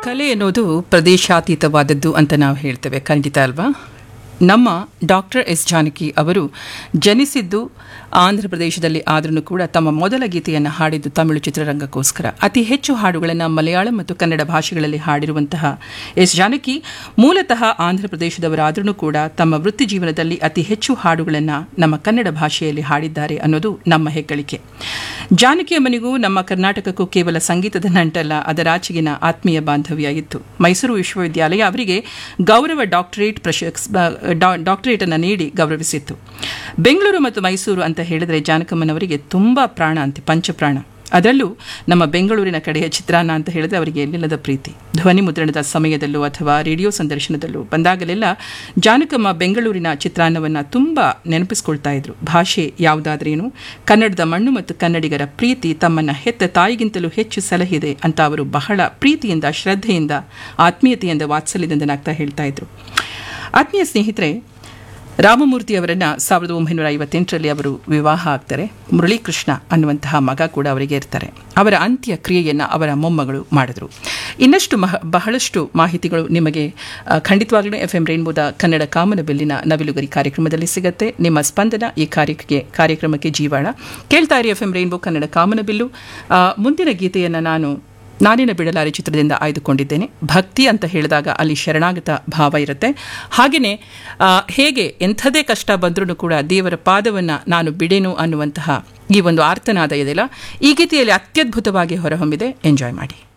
ಕಲೆ ಅನ್ನೋದು ಪ್ರದೇಶಾತೀತವಾದದ್ದು ಅಂತ ನಾವು ಹೇಳ್ತೇವೆ ಖಂಡಿತ ಅಲ್ವಾ ನಮ್ಮ ಡಾಕ್ಟರ್ ಎಸ್ ಜಾನಕಿ ಅವರು ಜನಿಸಿದ್ದು ಆಂಧ್ರ ಪ್ರದೇಶದಲ್ಲಿ ಆದ್ರೂ ಕೂಡ ತಮ್ಮ ಮೊದಲ ಗೀತೆಯನ್ನು ಹಾಡಿದ್ದು ತಮಿಳು ಚಿತ್ರರಂಗಕ್ಕೋಸ್ಕರ ಅತಿ ಹೆಚ್ಚು ಹಾಡುಗಳನ್ನು ಮಲಯಾಳಂ ಮತ್ತು ಕನ್ನಡ ಭಾಷೆಗಳಲ್ಲಿ ಹಾಡಿರುವಂತಹ ಎಸ್ ಜಾನಕಿ ಮೂಲತಃ ಆಂಧ್ರ ಪ್ರದೇಶದವರಾದ್ರೂ ಕೂಡ ತಮ್ಮ ವೃತ್ತಿ ಜೀವನದಲ್ಲಿ ಅತಿ ಹೆಚ್ಚು ಹಾಡುಗಳನ್ನು ನಮ್ಮ ಕನ್ನಡ ಭಾಷೆಯಲ್ಲಿ ಹಾಡಿದ್ದಾರೆ ಅನ್ನೋದು ನಮ್ಮ ಹೆಗ್ಗಳಿಕೆ ಜಾನಕಿ ಅಮ್ಮನಿಗೂ ನಮ್ಮ ಕರ್ನಾಟಕಕ್ಕೂ ಕೇವಲ ಸಂಗೀತದ ನಂಟಲ್ಲ ಅದರಾಚೆಗಿನ ಆತ್ಮೀಯ ಬಾಂಧವ್ಯ ಇತ್ತು ಮೈಸೂರು ವಿಶ್ವವಿದ್ಯಾಲಯ ಅವರಿಗೆ ಗೌರವ ಡಾಕ್ಟರೇಟ್ ಪ್ರಶಸ್ ಡಾಕ್ಟರೇಟ್ ಅನ್ನು ನೀಡಿ ಗೌರವಿಸಿತ್ತು ಬೆಂಗಳೂರು ಮತ್ತು ಮೈಸೂರು ಅಂತ ಹೇಳಿದರೆ ಜಾನಕಮ್ಮನವರಿಗೆ ತುಂಬ ಪ್ರಾಣ ಅಂತೆ ಪಂಚಪ್ರಾಣ ಅದರಲ್ಲೂ ನಮ್ಮ ಬೆಂಗಳೂರಿನ ಕಡೆಯ ಚಿತ್ರಾನ್ನ ಅಂತ ಹೇಳಿದ್ರೆ ಅವರಿಗೆ ಎಲ್ಲಿಲ್ಲದ ಪ್ರೀತಿ ಧ್ವನಿ ಮುದ್ರಣದ ಸಮಯದಲ್ಲೂ ಅಥವಾ ರೇಡಿಯೋ ಸಂದರ್ಶನದಲ್ಲೂ ಬಂದಾಗಲೆಲ್ಲ ಜಾನಕಮ್ಮ ಬೆಂಗಳೂರಿನ ಚಿತ್ರಾನ್ನವನ್ನು ತುಂಬ ನೆನಪಿಸ್ಕೊಳ್ತಾ ಇದ್ರು ಭಾಷೆ ಯಾವುದಾದ್ರೇನು ಕನ್ನಡದ ಮಣ್ಣು ಮತ್ತು ಕನ್ನಡಿಗರ ಪ್ರೀತಿ ತಮ್ಮನ್ನು ಹೆತ್ತ ತಾಯಿಗಿಂತಲೂ ಹೆಚ್ಚು ಸಲಹಿದೆ ಅಂತ ಅವರು ಬಹಳ ಪ್ರೀತಿಯಿಂದ ಶ್ರದ್ಧೆಯಿಂದ ಆತ್ಮೀಯತೆಯಿಂದ ವಾತ್ಸಲ್ಯದಿಂದ ನಾಗ್ತಾ ಹೇಳ್ತಾ ಇದ್ರು ಆತ್ಮೀಯ ಸ್ನೇಹಿತರೆ ರಾಮಮೂರ್ತಿ ಅವರನ್ನು ಸಾವಿರದ ಒಂಬೈನೂರ ಐವತ್ತೆಂಟರಲ್ಲಿ ಅವರು ವಿವಾಹ ಆಗ್ತಾರೆ ಮುರಳೀಕೃಷ್ಣ ಅನ್ನುವಂತಹ ಮಗ ಕೂಡ ಅವರಿಗೆ ಇರ್ತಾರೆ ಅವರ ಅಂತ್ಯ ಕ್ರಿಯೆಯನ್ನು ಅವರ ಮೊಮ್ಮಗಳು ಮಾಡಿದ್ರು ಇನ್ನಷ್ಟು ಮಹ ಬಹಳಷ್ಟು ಮಾಹಿತಿಗಳು ನಿಮಗೆ ಖಂಡಿತವಾಗ್ಲೂ ಎಫ್ ಎಂ ರೈನ್ಬೋದ ಕನ್ನಡ ಕಾಮನ ಬೆಲ್ಲಿನ ನವಿಲುಗರಿ ಕಾರ್ಯಕ್ರಮದಲ್ಲಿ ಸಿಗುತ್ತೆ ನಿಮ್ಮ ಸ್ಪಂದನ ಈ ಕಾರ್ಯಕ್ಕೆ ಕಾರ್ಯಕ್ರಮಕ್ಕೆ ಜೀವಾಳ ಕೇಳ್ತಾ ಇರಿ ಎಫ್ ಎಂ ರೈನ್ಬೋ ಕನ್ನಡ ಕಾಮನ ಬಿಲ್ಲು ಮುಂದಿನ ಗೀತೆಯನ್ನು ನಾನು ನಾನಿನ ಬಿಡಲಾರಿ ಚಿತ್ರದಿಂದ ಆಯ್ದುಕೊಂಡಿದ್ದೇನೆ ಭಕ್ತಿ ಅಂತ ಹೇಳಿದಾಗ ಅಲ್ಲಿ ಶರಣಾಗತ ಭಾವ ಇರುತ್ತೆ ಹಾಗೆಯೇ ಹೇಗೆ ಎಂಥದೇ ಕಷ್ಟ ಬಂದರೂ ಕೂಡ ದೇವರ ಪಾದವನ್ನು ನಾನು ಬಿಡೆನು ಅನ್ನುವಂತಹ ಈ ಒಂದು ಆರ್ತನಾದ ಇದೆಯಲ್ಲ ಈ ಗೀತೆಯಲ್ಲಿ ಅತ್ಯದ್ಭುತವಾಗಿ ಹೊರಹೊಮ್ಮಿದೆ ಎಂಜಾಯ್ ಮಾಡಿ